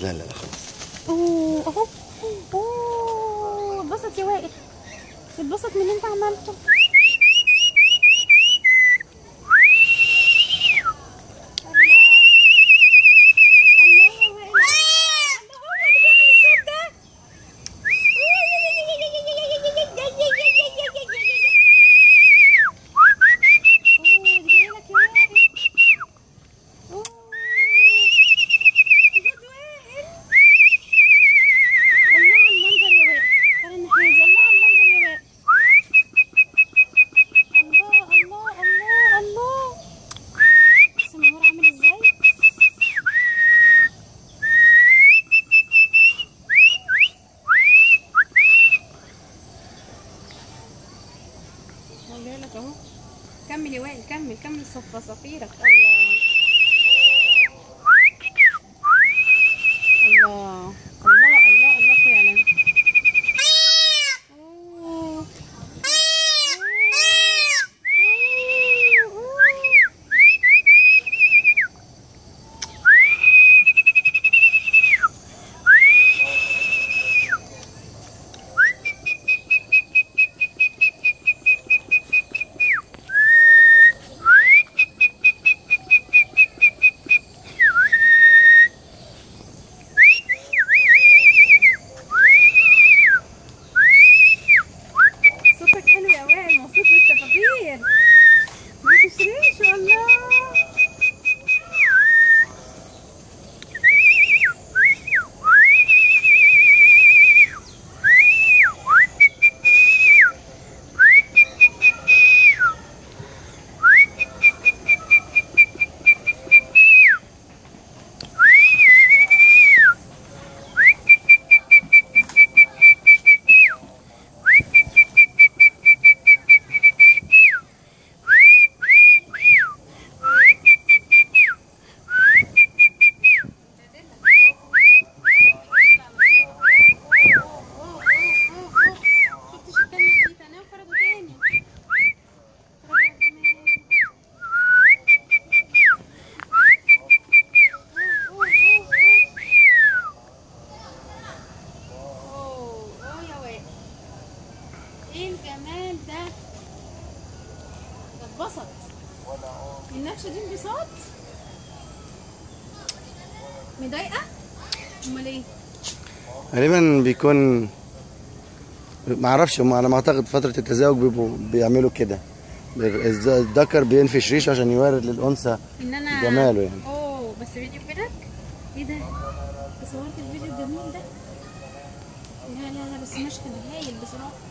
لا لا لا خلاص اوه اهو اوه اتبسط يا وائل اتبسط من اللي انت عملته الله يا وائل الله هو اللي بيعمل الصوت ده اوه دي جايه لك يا وائل اوه جود وائل الله على المنظر يا وائل تعالى الناحية دي الله على المنظر يا وائل الله الله الله الله بص النهار عامل ازاي هو جاي لك اهو كمل يا وائل كمل كمل صف صفيرك الله الله الله الله الله فعلا أوه. صوتك حلو يا وائل مبسوط بالسفافير ما تشريش والله شفتش الكلمة دي تاني وفرجوا تاني فرجوا كمان. أوه، أوه يا وائل. ايه الجمال ده ده اتبسط النكشه دي انبساط مضايقه امال ايه غالبا بيكون ما اعرفش هم على ما اعتقد فتره التزاوج بيبقوا بيعملوا كده الز- الذكر بينفش ريشه عشان يورد للانثى ان انا جماله يعني. اوه بس فيديو كده ايه ده انت صورت الفيديو الجميل ده لا لا لا بس مشهد هايل بصراحه